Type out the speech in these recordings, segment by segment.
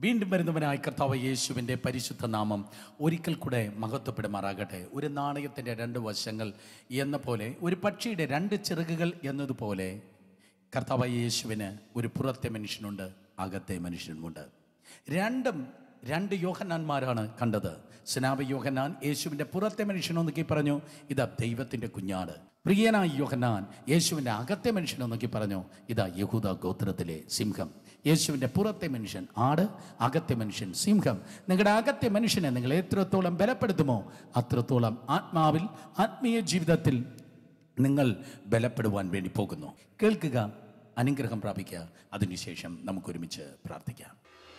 വീണ്ടും വരുന്നവനായ കർത്താവ് യേശുവിൻ്റെ പരിശുദ്ധ നാമം ഒരിക്കൽ കൂടെ മഹത്വപ്പെടുമാറാകട്ടെ ഒരു നാണയത്തിൻ്റെ രണ്ട് വശങ്ങൾ എന്ന പോലെ ഒരു പക്ഷിയുടെ രണ്ട് ചിറകുകൾ എന്നതുപോലെ കർത്താവ് യേശുവിന് ഒരു പുറത്തെ മനുഷ്യനുണ്ട് അകത്തെ മനുഷ്യനുമുണ്ട് രണ്ടും രണ്ട് യോഹന്നാന്മാരാണ് കണ്ടത് സ്നാപ യോഹന്നാൻ യേശുവിൻ്റെ പുറത്തെ മനുഷ്യനൊന്നൊക്കെ പറഞ്ഞു ഇതാ ദൈവത്തിൻ്റെ കുഞ്ഞാട് പ്രിയനായ യോഹന്നാൻ യേശുവിൻ്റെ അകത്തെ മനുഷ്യനൊന്നൊക്കെ പറഞ്ഞു ഇതാ യഹൂദ ഗോത്രത്തിലെ സിംഹം യേശുവിൻ്റെ പുറത്തെ മനുഷ്യൻ ആട് അകത്തെ മനുഷ്യൻ സിംഹം നിങ്ങളുടെ അകത്തെ മനുഷ്യനെ നിങ്ങൾ എത്രത്തോളം ബലപ്പെടുത്തുമോ അത്രത്തോളം ആത്മാവിൽ ആത്മീയ ജീവിതത്തിൽ നിങ്ങൾ ബലപ്പെടുവാൻ വേണ്ടി പോകുന്നു കേൾക്കുക അനുഗ്രഹം പ്രാപിക്കുക അതിനുശേഷം നമുക്കൊരുമിച്ച് പ്രാർത്ഥിക്കാം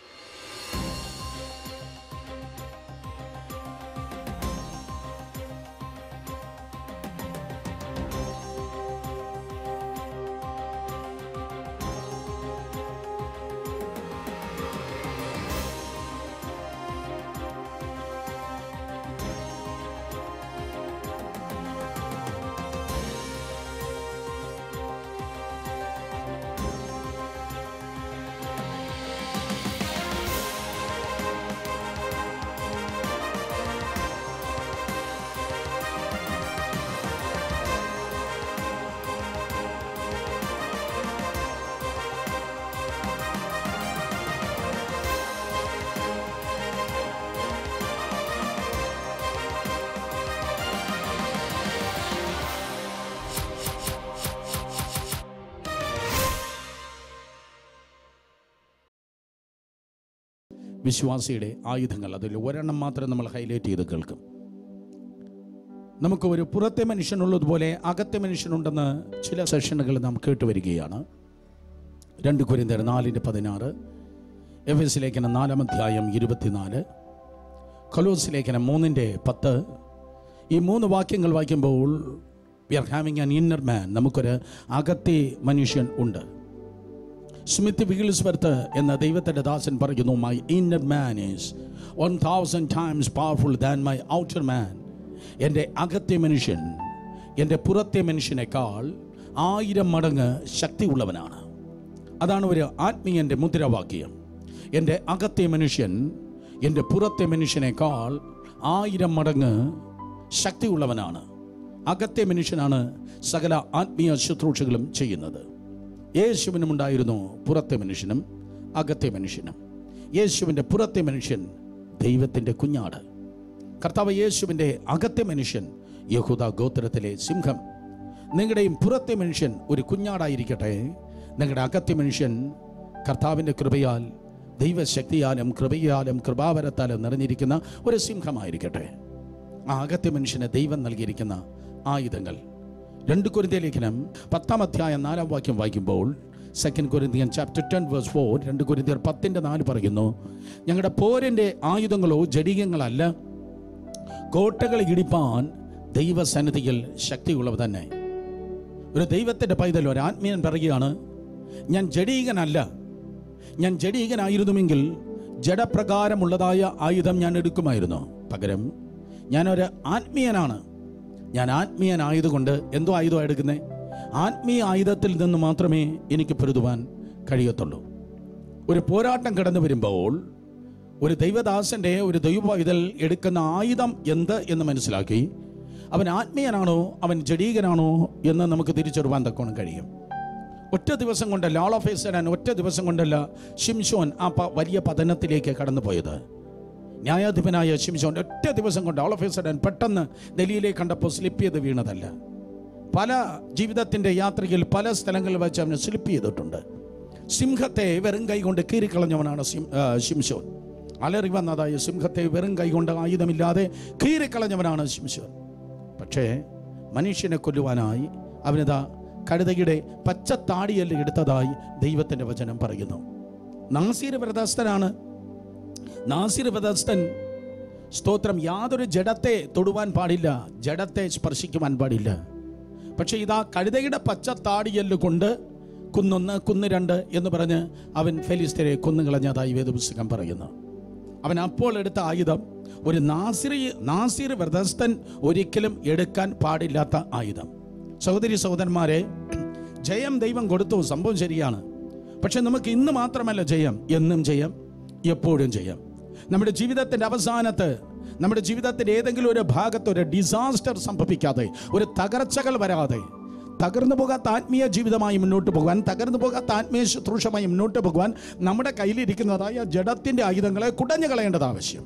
വിശ്വാസിയുടെ ആയുധങ്ങൾ അതിൽ ഒരെണ്ണം മാത്രം നമ്മൾ ഹൈലൈറ്റ് ചെയ്ത് കേൾക്കും നമുക്ക് ഒരു പുറത്തെ മനുഷ്യനുള്ളതുപോലെ അകത്തെ മനുഷ്യനുണ്ടെന്ന് ചില സെഷനുകൾ നാം കേട്ടുവരികയാണ് രണ്ട് കുരിന്തർ നാലിൻ്റെ പതിനാറ് എഫ് എസ് ലേഖനം നാലാം അധ്യായം ഇരുപത്തിനാല് കൊലോസ് ലേഖനം മൂന്നിൻ്റെ പത്ത് ഈ മൂന്ന് വാക്യങ്ങൾ വായിക്കുമ്പോൾ we are having an inner man നമുക്കൊരു അകത്തെ മനുഷ്യൻ ഉണ്ട് സ്മിത്ത് വിഗിൽസ്വർത്ത് എന്ന ദൈവത്തിൻ്റെ ദാസൻ പറയുന്നു my inner man is one thousand times powerful than my outer man എൻ്റെ അകത്തെ മനുഷ്യൻ എൻ്റെ പുറത്തെ മനുഷ്യനേക്കാൾ ആയിരം മടങ്ങ് ശക്തിയുള്ളവനാണ് അതാണ് ഒരു ആത്മീയൻ്റെ മുദ്രാവാക്യം എൻ്റെ അകത്തെ മനുഷ്യൻ എൻ്റെ പുറത്തെ മനുഷ്യനേക്കാൾ ആയിരം മടങ്ങ് ശക്തിയുള്ളവനാണ് അകത്തെ മനുഷ്യനാണ് സകല ആത്മീയ ശുശ്രൂഷകളും ചെയ്യുന്നത് യേശുവിനും ഉണ്ടായിരുന്നു പുറത്തെ മനുഷ്യനും അകത്തെ മനുഷ്യനും യേശുവിൻ്റെ പുറത്തെ മനുഷ്യൻ ദൈവത്തിൻ്റെ കുഞ്ഞാട് കർത്താവ് യേശുവിൻ്റെ അകത്തെ മനുഷ്യൻ യഹൂദ ഗോത്രത്തിലെ സിംഹം നിങ്ങളുടെയും പുറത്തെ മനുഷ്യൻ ഒരു കുഞ്ഞാടായിരിക്കട്ടെ നിങ്ങളുടെ അകത്തെ മനുഷ്യൻ കർത്താവിൻ്റെ കൃപയാൽ ദൈവശക്തിയാലും കൃപയാലും കൃപാവരത്താലും നിറഞ്ഞിരിക്കുന്ന ഒരു സിംഹമായിരിക്കട്ടെ ആ അകത്തെ മനുഷ്യന് ദൈവം നൽകിയിരിക്കുന്ന ആയുധങ്ങൾ രണ്ട് കുരുന്തിയ ലേഖനം പത്താം അധ്യായം നാലാം വാക്യം വായിക്കുമ്പോൾ second Corinthian chapter ten verse four രണ്ട് കൊരിന്തിയർ പത്തിൻ്റെ നാല് പറയുന്നു ഞങ്ങളുടെ പോരിൻ്റെ ആയുധങ്ങളോ ജടികങ്ങളല്ല കോട്ടകൾ ഇടിപ്പാൻ ദൈവസന്നിധിയിൽ ശക്തിയുള്ളവ തന്നെ ഒരു ദൈവത്തിൻ്റെ പൈതൽ ഒരു ആത്മീയൻ പറയുകയാണ് ഞാൻ ജഡീകനല്ല ഞാൻ ജഡീകനായിരുന്നുവെങ്കിൽ ജഡപ്രകാരമുള്ളതായ ആയുധം ഞാൻ എടുക്കുമായിരുന്നു പകരം ഞാനൊരു ആത്മീയനാണ് ഞാൻ ആത്മീയനായതുകൊണ്ട് എന്തോ ആയുധം എടുക്കുന്നത് ആത്മീയ ആയുധത്തിൽ നിന്ന് മാത്രമേ എനിക്ക് പൊരുതുവാൻ കഴിയത്തുള്ളൂ ഒരു പോരാട്ടം കടന്നു വരുമ്പോൾ ഒരു ദൈവദാസന്റെ ഒരു ദൈവ ഇതിൽ എടുക്കുന്ന ആയുധം എന്ത് എന്ന് മനസ്സിലാക്കി അവൻ ആത്മീയനാണോ അവൻ ജഡീകനാണോ എന്ന് നമുക്ക് തിരിച്ചറിവാൻ തക്കോണം കഴിയും ഒറ്റ ദിവസം കൊണ്ടല്ല ആൾ ഓഫ് എസഡൻ ഒറ്റ ദിവസം കൊണ്ടല്ല ഷിംഷോൻ ആ പ- വലിയ പതനത്തിലേക്ക് കടന്നു പോയത് ന്യായാധിപനായ ഷിംഷോൻ ഒറ്റ ദിവസം കൊണ്ട് ആൾ ഓഫ് എസഡൻ പെട്ടെന്ന് ഡൽഹിയിലേക്ക് കണ്ടപ്പോൾ സ്ലിപ്പ് ചെയ്ത് വീണതല്ല പല ജീവിതത്തിൻ്റെ യാത്രയിൽ പല സ്ഥലങ്ങളിൽ വെച്ച് അവന് സ്ലിപ്പ് ചെയ്തിട്ടുണ്ട് സിംഹത്തെ വെറും കൈ കൊണ്ട് കീറിക്കളഞ്ഞവനാണ് സിം- ആ, ശിംശോൻ അലറി വന്നതായ സിംഹത്തെ വെറും കൈ കൊണ്ട് ആയുധമില്ലാതെ കീറിക്കളഞ്ഞവനാണ് ശിംശോൻ പക്ഷേ മനുഷ്യനെ കൊല്ലുവാനായി അവനിതാ കഴുതയുടെ പച്ച താടിയല്ല എടുത്തതായി ദൈവത്തിൻ്റെ വചനം പറയുന്നു നാസീർ വ്രതസ്ഥനാണ് നാസിർ വ്രതസ്ഥൻ സ്തോത്രം യാതൊരു ജഡത്തെ തൊടുവാൻ പാടില്ല ജഡത്തെ സ്പർശിക്കുവാൻ പാടില്ല പക്ഷേ ഇതാ കഴുതയുടെ പച്ച താടിയല്ല് കൊണ്ട് കുന്നൊന്ന് കുന്ന് രണ്ട് എന്ന് പറഞ്ഞ് അവൻ ഫെലിസ്തരെ കൊന്നുകളഞ്ഞതായി വേദപുസ്തകം പറയുന്നു അവൻ അപ്പോൾ എടുത്ത ആയുധം ഒരു നാസിറി നാസിർ വ്രതസ്ഥൻ ഒരിക്കലും എടുക്കാൻ പാടില്ലാത്ത ആയുധം സഹോദരി സഹോദരന്മാരെ ജയം ദൈവം കൊടുത്തു സംഭവം ശരിയാണ് പക്ഷെ നമുക്ക് ഇന്ന് മാത്രമല്ല ജയം എന്നും ജയം എപ്പോഴും ചെയ്യാം നമ്മുടെ ജീവിതത്തിൻ്റെ അവസാനത്ത് നമ്മുടെ ജീവിതത്തിൻ്റെ ഏതെങ്കിലും ഒരു ഭാഗത്ത് ഒരു ഡിസാസ്റ്റർ സംഭവിക്കാതെ ഒരു തകർച്ചകൾ വരാതെ തകർന്നു പോകാത്ത ആത്മീയ ജീവിതമായി മുന്നോട്ട് പോകുവാൻ തകർന്നു പോകാത്ത ആത്മീയ ശുശ്രൂഷമായി മുന്നോട്ട് പോകുവാൻ നമ്മുടെ കയ്യിലിരിക്കുന്നതായ ജഡത്തിൻ്റെ ആയുധങ്ങളെ കുടഞ്ഞു കളയേണ്ടത് ആവശ്യം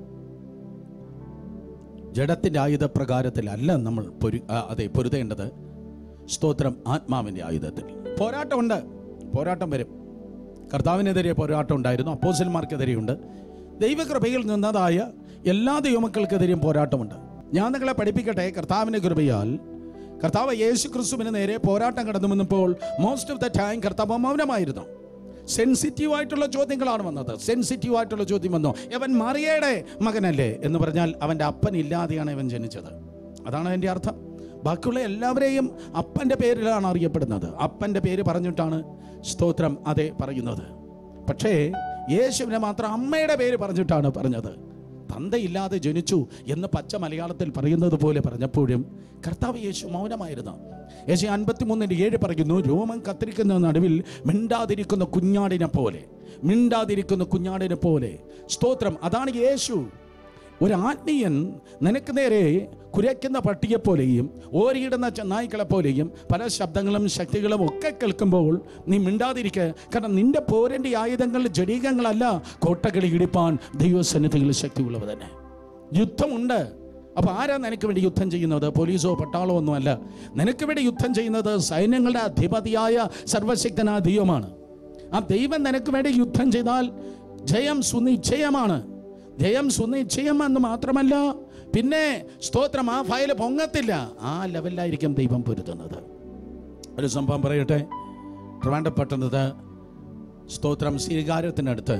ജഡത്തിൻ്റെ ആയുധപ്രകാരത്തിലല്ല നമ്മൾ പൊരു ആ, അതെ പൊരുതേണ്ടത് സ്തോത്രം ആത്മാവിൻ്റെ ആയുധത്തിൽ പോരാട്ടമുണ്ട് പോരാട്ടം വരും കർത്താവിനെതിരെ പോരാട്ടം ഉണ്ടായിരുന്നു അപ്പോസന്മാർക്കെതിരെയുണ്ട് ദൈവകൃപയിൽ നിന്നതായ എല്ലാ ദൈവമക്കൾക്കെതിരെയും പോരാട്ടമുണ്ട് ഞാൻ നിങ്ങളെ പഠിപ്പിക്കട്ടെ കർത്താവിൻ്റെ കൃപയാൽ കർത്താവ് യേശു ക്രിസ്തുവിന് നേരെ പോരാട്ടം കടന്നു വന്നപ്പോൾ മോസ്റ്റ് ഓഫ് ദ ടൈം കർത്താവ് മൗനമായിരുന്നു സെൻസിറ്റീവ് ആയിട്ടുള്ള ചോദ്യങ്ങളാണ് വന്നത് സെൻസിറ്റീവ് ആയിട്ടുള്ള ചോദ്യം വന്നു അവൻ മറിയയുടെ മകനല്ലേ എന്ന് പറഞ്ഞാൽ അവൻ്റെ അപ്പൻ ഇല്ലാതെയാണ് ഇവൻ ജനിച്ചത് അതാണ് എൻ്റെ അർത്ഥം ബാക്കിയുള്ള എല്ലാവരെയും അപ്പൻ്റെ പേരിലാണ് അറിയപ്പെടുന്നത് അപ്പൻ്റെ പേര് പറഞ്ഞിട്ടാണ് സ്തോത്രം അതെ പറയുന്നത് പക്ഷേ യേശുവിനെ മാത്രം അമ്മയുടെ പേര് പറഞ്ഞിട്ടാണ് പറഞ്ഞത് തന്തയില്ലാതെ ജനിച്ചു എന്ന് പച്ച മലയാളത്തിൽ പറയുന്നത് പോലെ പറഞ്ഞപ്പോഴും കർത്താവ് യേശു മൗനമായിരുന്നു യേശു അൻപത്തിമൂന്നിൻ്റെ ഏഴ് പറയുന്നു രോമം കത്തിരിക്കുന്ന നടുവിൽ മിണ്ടാതിരിക്കുന്ന കുഞ്ഞാടിനെ പോലെ മിണ്ടാതിരിക്കുന്ന കുഞ്ഞാടിനെ പോലെ സ്തോത്രം അതാണ് യേശു ഒരു ആത്മീയൻ നിനക്ക് നേരെ കുരയ്ക്കുന്ന പട്ടിയെപ്പോലെയും ഓരിയിടുന്ന ചെന്നായ്ക്കളെ പോലെയും പല ശബ്ദങ്ങളും ശക്തികളും ഒക്കെ കേൾക്കുമ്പോൾ നീ മിണ്ടാതിരിക്കുക കാരണം നിന്റെ പോരൻ്റെ ആയുധങ്ങൾ ജടീകങ്ങളല്ല കോട്ടകളി ഇടിപ്പാൻ ദൈവസന്നിധികൾ ശക്തിയുള്ളവ തന്നെ യുദ്ധമുണ്ട് അപ്പോൾ ആരാ നിനക്ക് വേണ്ടി യുദ്ധം ചെയ്യുന്നത് പോലീസോ പട്ടാളോ ഒന്നുമല്ല നിനക്ക് വേണ്ടി യുദ്ധം ചെയ്യുന്നത് സൈന്യങ്ങളുടെ അധിപതിയായ സർവശക്തനായ ദൈവമാണ് ആ ദൈവം നിനക്ക് വേണ്ടി യുദ്ധം ചെയ്താൽ ജയം സുനിശ്ചയമാണ് ജയം സുനിശ്ചയമെന്ന് മാത്രമല്ല പിന്നെ സ്തോത്രം ആ ഫയൽ പൊങ്ങത്തില്ല ആ ലെവലിലായിരിക്കും ദൈവം പൊരുത്തുന്നത് ഒരു സംഭവം പറയട്ടെ ട്രിവാൻഡപ്പട്ടണത്ത് സ്തോത്രം സ്വീകാരത്തിനടുത്ത്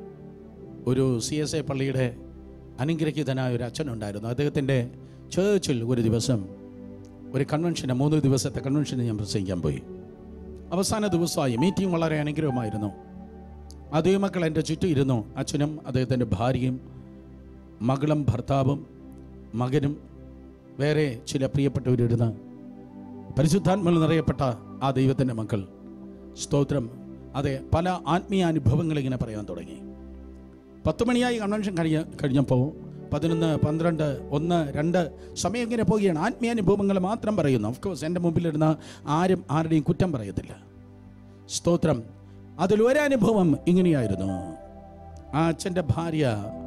ഒരു സി എസ് എ പള്ളിയുടെ അനുഗ്രഹീതനായ ഒരു അച്ഛനുണ്ടായിരുന്നു അദ്ദേഹത്തിൻ്റെ ചേർച്ചിൽ ഒരു ദിവസം ഒരു കൺവെൻഷന് മൂന്ന് ദിവസത്തെ കൺവെൻഷന് ഞാൻ പ്രസംഗിക്കാൻ പോയി അവസാന ദിവസമായി മീറ്റിംഗ് വളരെ അനുഗ്രഹമായിരുന്നു ആ ദൈവമക്കൾ എൻ്റെ ചുറ്റും ഇരുന്നു അച്ഛനും അദ്ദേഹത്തിൻ്റെ ഭാര്യയും മകളും ഭർത്താവും മകനും വേറെ ചില പ്രിയപ്പെട്ടവരിരുന്ന് പരിശുദ്ധാത്മകൾ നിറയപ്പെട്ട ആ ദൈവത്തിൻ്റെ മക്കൾ സ്തോത്രം അതെ പല ആത്മീയ അനുഭവങ്ങൾ ഇങ്ങനെ പറയാൻ തുടങ്ങി പത്ത് മണിയായി കൺവെൻഷൻ കഴിഞ്ഞ കഴിഞ്ഞപ്പോൾ പതിനൊന്ന് പന്ത്രണ്ട് ഒന്ന് രണ്ട് സമയം ഇങ്ങനെ പോവുകയാണ് ആത്മീയാനുഭവങ്ങൾ മാത്രം പറയുന്നു ഓഫ് കോഴ്സ് എൻ്റെ മുമ്പിലിരുന്ന ആരും ആരുടെയും കുറ്റം പറയത്തില്ല സ്തോത്രം അതിലൊരനുഭവം ഇങ്ങനെയായിരുന്നു ആ അച്ഛൻ്റെ ഭാര്യ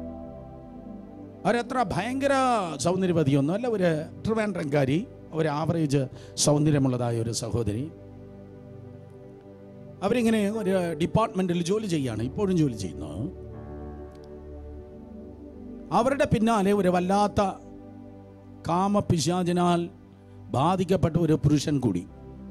അവരത്ര ഭയങ്കര സൗന്ദര്യവതിയൊന്നും അല്ല ഒരു ട്രിവാൻഡ്രംകാരി ഒരു ആവറേജ് സൗന്ദര്യമുള്ളതായ ഒരു സഹോദരി അവരിങ്ങനെ ഒരു ഡിപ്പാർട്ട്മെൻറ്റിൽ ജോലി ചെയ്യാണ് ഇപ്പോഴും ജോലി ചെയ്യുന്നു അവരുടെ പിന്നാലെ ഒരു വല്ലാത്ത കാമപിശാചിനാൽ ബാധിക്കപ്പെട്ട ഒരു പുരുഷൻ കൂടി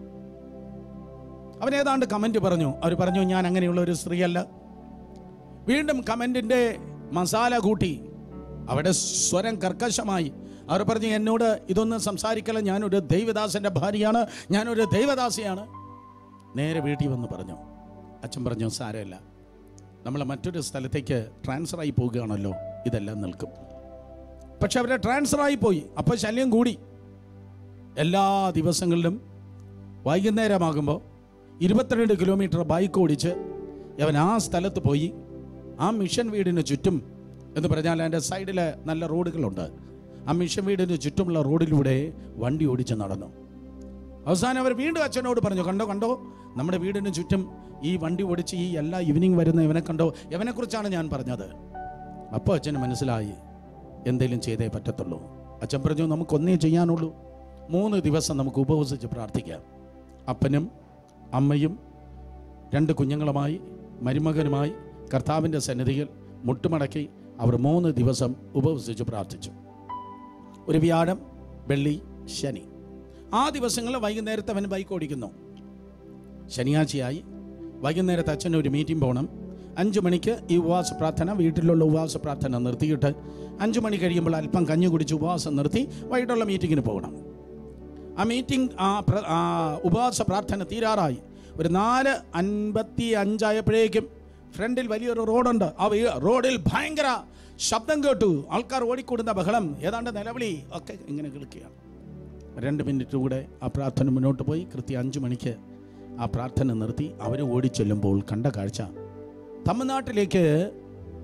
അവൻ ഏതാണ്ട് കമന്റ് പറഞ്ഞു അവർ പറഞ്ഞു ഞാൻ അങ്ങനെയുള്ള ഒരു സ്ത്രീയല്ല വീണ്ടും കമന്റിന്റെ മസാല കൂട്ടി അവിടെ സ്വരം കർക്കശമായി അവർ പറഞ്ഞു എന്നോട് ഇതൊന്നും സംസാരിക്കല ഞാനൊരു ദൈവദാസന്റെ ഭാര്യയാണ് ഞാനൊരു ദൈവദാസിയാണ് നേരെ വീട്ടിൽ വന്ന് പറഞ്ഞു അച്ഛൻ പറഞ്ഞു സാരമില്ല നമ്മൾ മറ്റൊരു സ്ഥലത്തേക്ക് ട്രാൻസ്ഫർ ആയി പോവുകയാണല്ലോ ഇതെല്ലാം നിൽക്കും പക്ഷെ അവരെ ട്രാൻസ്ഫർ ആയി പോയി അപ്പോൾ ശല്യം കൂടി എല്ലാ ദിവസങ്ങളിലും വൈകുന്നേരമാകുമ്പോൾ ഇരുപത്തിരണ്ട് കിലോമീറ്റർ ബൈക്ക് ഓടിച്ച് അവൻ ആ സ്ഥലത്ത് പോയി ആ മിഷൻ വീടിന് ചുറ്റും എന്ന് പറഞ്ഞാൽ അതിൻ്റെ സൈഡിൽ നല്ല റോഡുകളുണ്ട് ആ മിഷൻ വീടിന് ചുറ്റുമുള്ള റോഡിലൂടെ വണ്ടി ഓടിച്ച് നടന്നു അവസാനം അവർ വീണ്ടും അച്ഛനോട് പറഞ്ഞു കണ്ടോ കണ്ടോ നമ്മുടെ വീടിന് ചുറ്റും ഈ വണ്ടി ഓടിച്ച് ഈ എല്ലാ ഈവനിങ് വരുന്ന ഇവനെ കണ്ടോ ഇവനെക്കുറിച്ചാണ് ഞാൻ പറഞ്ഞത് അപ്പോൾ അച്ഛന് മനസ്സിലായി എന്തെങ്കിലും ചെയ്തേ പറ്റത്തുള്ളൂ അച്ഛൻ പറഞ്ഞു നമുക്കൊന്നേ ചെയ്യാനുള്ളൂ മൂന്ന് ദിവസം നമുക്ക് ഉപവസിച്ച് പ്രാർത്ഥിക്കാം അപ്പനും അമ്മയും രണ്ട് കുഞ്ഞുങ്ങളുമായി മരുമകനുമായി കർത്താവിൻ്റെ സന്നിധിയിൽ മുട്ടുമടക്കി അവർ മൂന്ന് ദിവസം ഉപവസിച്ച് പ്രാർത്ഥിച്ചു ഒരു വ്യാഴം വെള്ളി ശനി ആ ദിവസങ്ങളിൽ വൈകുന്നേരത്തെ അവൻ ബൈക്ക് ഓടിക്കുന്നു ശനിയാഴ്ചയായി വൈകുന്നേരത്തെ അച്ഛൻ ഒരു മീറ്റിംഗ് പോകണം അഞ്ച് മണിക്ക് ഈ ഉപവാസ പ്രാർത്ഥന വീട്ടിലുള്ള ഉപവാസ പ്രാർത്ഥന നിർത്തിയിട്ട് അഞ്ച് മണി കഴിയുമ്പോൾ അല്പം കഞ്ഞി കുടിച്ച് ഉപവാസം നിർത്തി വൈകിട്ടുള്ള മീറ്റിങ്ങിന് പോകണം ആ മീറ്റിംഗ് ആ പ്ര- ആ ഉപവാസ പ്രാർത്ഥന തീരാറായി ഒരു നാല് അൻപത്തി അഞ്ചായപ്പോഴേക്കും ഫ്രണ്ടിൽ വലിയൊരു റോഡുണ്ട് ആ വി- റോഡിൽ ഭയങ്കര ശബ്ദം കേട്ടു ആൾക്കാർ ഓടിക്കൂടുന്ന ബഹളം ഏതാണ്ട് നിലവിളി ഒക്കെ ഇങ്ങനെ കേൾക്കുകയാണ് രണ്ട് മിനിറ്റ് കൂടെ ആ പ്രാർത്ഥന മുന്നോട്ട് പോയി കൃത്യം അഞ്ച് മണിക്ക് ആ പ്രാർത്ഥന നിർത്തി അവർ ഓടിച്ചെല്ലുമ്പോൾ കണ്ട കാഴ്ച തമിഴ്നാട്ടിലേക്ക്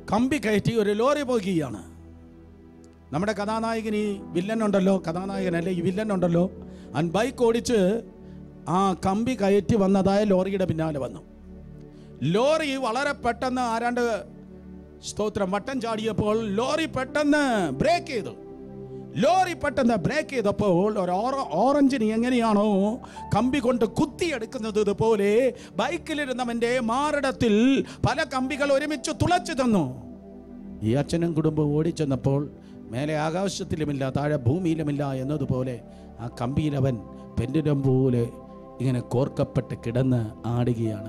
കമ്പി കയറ്റി ഒരു ലോറി പോകുകയാണ് നമ്മുടെ കഥാനായകൻ ഈ വില്ലൻ ഉണ്ടല്ലോ കഥാനായകനല്ലേ ഈ വില്ലൻ ഉണ്ടല്ലോ അവൻ ബൈക്ക് ഓടിച്ച് ആ കമ്പി കയറ്റി വന്നതായ ലോറിയുടെ പിന്നാലെ വന്നു ലോറി വളരെ പെട്ടെന്ന് ആരാണ്ട് സ്തോത്രം വട്ടം ചാടിയപ്പോൾ ലോറി പെട്ടെന്ന് ബ്രേക്ക് ചെയ്തു ലോറി പെട്ടെന്ന് ബ്രേക്ക് ചെയ്തപ്പോൾ ഒരു ഓറ- ഓറഞ്ചിന് എങ്ങനെയാണോ കമ്പി കൊണ്ട് കുത്തിയെടുക്കുന്നത് ഇതുപോലെ ബൈക്കിലിരുന്നവന്റെ മാറിടത്തിൽ പല കമ്പികൾ ഒരുമിച്ച് തുളച്ചു തന്നു ഈ അച്ഛനും കുടുംബം ഓടിച്ചെന്നപ്പോൾ മേലെ ആകാശത്തിലുമില്ല താഴെ ഭൂമിയിലുമില്ല എന്നതുപോലെ ആ കമ്പിയിൽ അവൻ പെൻഡുലം പോലെ ഇങ്ങനെ കോർക്കപ്പെട്ട് കിടന്ന് ആടുകയാണ്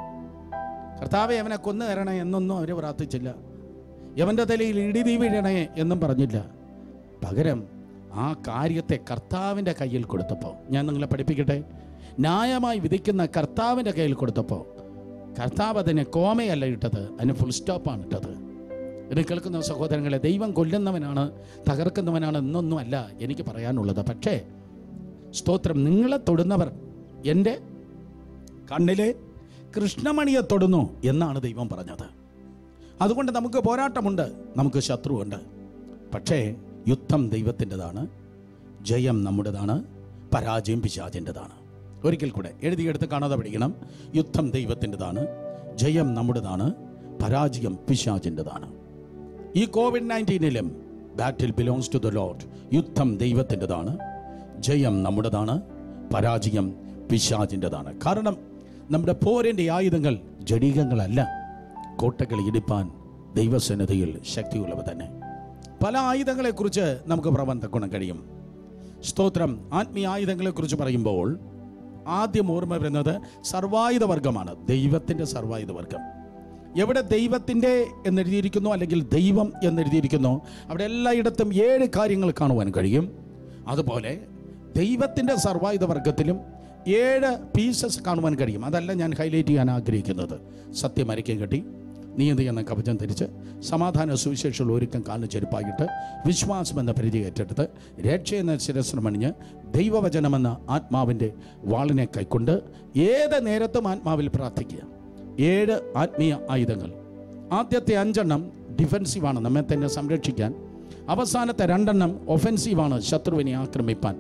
കർത്താവെ അവനെ കൊന്നു തരണേ എന്നൊന്നും അവർ പ്രാർത്ഥിച്ചില്ല യവൻ്റെ തലയിൽ ഇടിതീ വീഴണേ എന്നും പറഞ്ഞില്ല പകരം ആ കാര്യത്തെ കർത്താവിൻ്റെ കയ്യിൽ കൊടുത്തപ്പോൾ ഞാൻ നിങ്ങളെ പഠിപ്പിക്കട്ടെ ന്യായമായി വിധിക്കുന്ന കർത്താവിൻ്റെ കയ്യിൽ കൊടുത്തപ്പോൾ കർത്താവ് അതിനെ കോമയല്ല ഇട്ടത് അതിന് ഫുൾ സ്റ്റോപ്പാണ് ഇട്ടത് ഇത് കേൾക്കുന്ന സഹോദരങ്ങളെ ദൈവം കൊല്ലുന്നവനാണ് തകർക്കുന്നവനാണ് എന്നൊന്നുമല്ല എനിക്ക് പറയാനുള്ളത് പക്ഷേ സ്തോത്രം നിങ്ങളെ തൊടുന്നവർ എൻ്റെ കണ്ണിലെ കൃഷ്ണമണിയെ തൊടുന്നു എന്നാണ് ദൈവം പറഞ്ഞത് അതുകൊണ്ട് നമുക്ക് പോരാട്ടമുണ്ട് നമുക്ക് ശത്രുവുണ്ട് പക്ഷേ യുദ്ധം ദൈവത്തിൻ്റെതാണ് ജയം നമ്മുടേതാണ് പരാജയം പിശാചിൻ്റെതാണ് ഒരിക്കൽ കൂടെ എഴുതിയെടുത്ത് കാണാതെ പഠിക്കണം യുദ്ധം ദൈവത്തിൻ്റെതാണ് ജയം നമ്മുടേതാണ് പരാജയം പിശാചിൻ്റെതാണ് ഈ കോവിഡ് നയൻറ്റീനിലും battle belongs to the Lord യുദ്ധം ദൈവത്തിൻ്റെതാണ് ജയം നമ്മുടേതാണ് പരാജയം പിശാചിൻ്റെതാണ് കാരണം നമ്മുടെ പോരിൻ്റെ ആയുധങ്ങൾ ജടികങ്ങളല്ല കോട്ടകൾ ഇടിപ്പാൻ ദൈവസന്നദ്ധയിൽ ശക്തിയുള്ളവ തന്നെ പല ആയുധങ്ങളെക്കുറിച്ച് നമുക്ക് പ്രബന്ധം ഗുണം കഴിയും സ്തോത്രം ആത്മീയ ആയുധങ്ങളെക്കുറിച്ച് പറയുമ്പോൾ ആദ്യം ഓർമ്മ വരുന്നത് സർവായുധ വർഗമാണ് ദൈവത്തിൻ്റെ സർവായുധ വർഗം എവിടെ ദൈവത്തിൻ്റെ എന്നെഴുതിയിരിക്കുന്നു അല്ലെങ്കിൽ ദൈവം എന്നെഴുതിയിരിക്കുന്നു അവിടെ എല്ലായിടത്തും ഏഴ് കാര്യങ്ങൾ കാണുവാൻ കഴിയും അതുപോലെ ദൈവത്തിൻ്റെ സർവായുധ വർഗത്തിലും ഏഴ് പീസസ് കാണുവാൻ കഴിയും അതല്ല ഞാൻ ഹൈലൈറ്റ് ചെയ്യാൻ ആഗ്രഹിക്കുന്നത് സത്യം അരയ്ക്കാൻ കെട്ടി നീതി എന്ന കവചം ധരിച്ച് സമാധാന സുവിശേഷമുള്ള ഒരുക്കം കാലിന് ചെരുപ്പായിട്ട് വിശ്വാസം എന്ന പരിധി ഏറ്റെടുത്ത് രക്ഷ എന്ന ശിരസ്ത്രം അണിഞ്ഞ് ദൈവവചനമെന്ന ആത്മാവിൻ്റെ വാളിനെ കൈക്കൊണ്ട് ഏത് നേരത്തും ആത്മാവിൽ പ്രാർത്ഥിക്കുക ഏഴ് ആത്മീയ ആയുധങ്ങൾ ആദ്യത്തെ അഞ്ചെണ്ണം ഡിഫെൻസീവാണ് നമ്മെ തന്നെ സംരക്ഷിക്കാൻ അവസാനത്തെ രണ്ടെണ്ണം ഒഫെൻസീവാണ് ശത്രുവിനെ ആക്രമിപ്പാൻ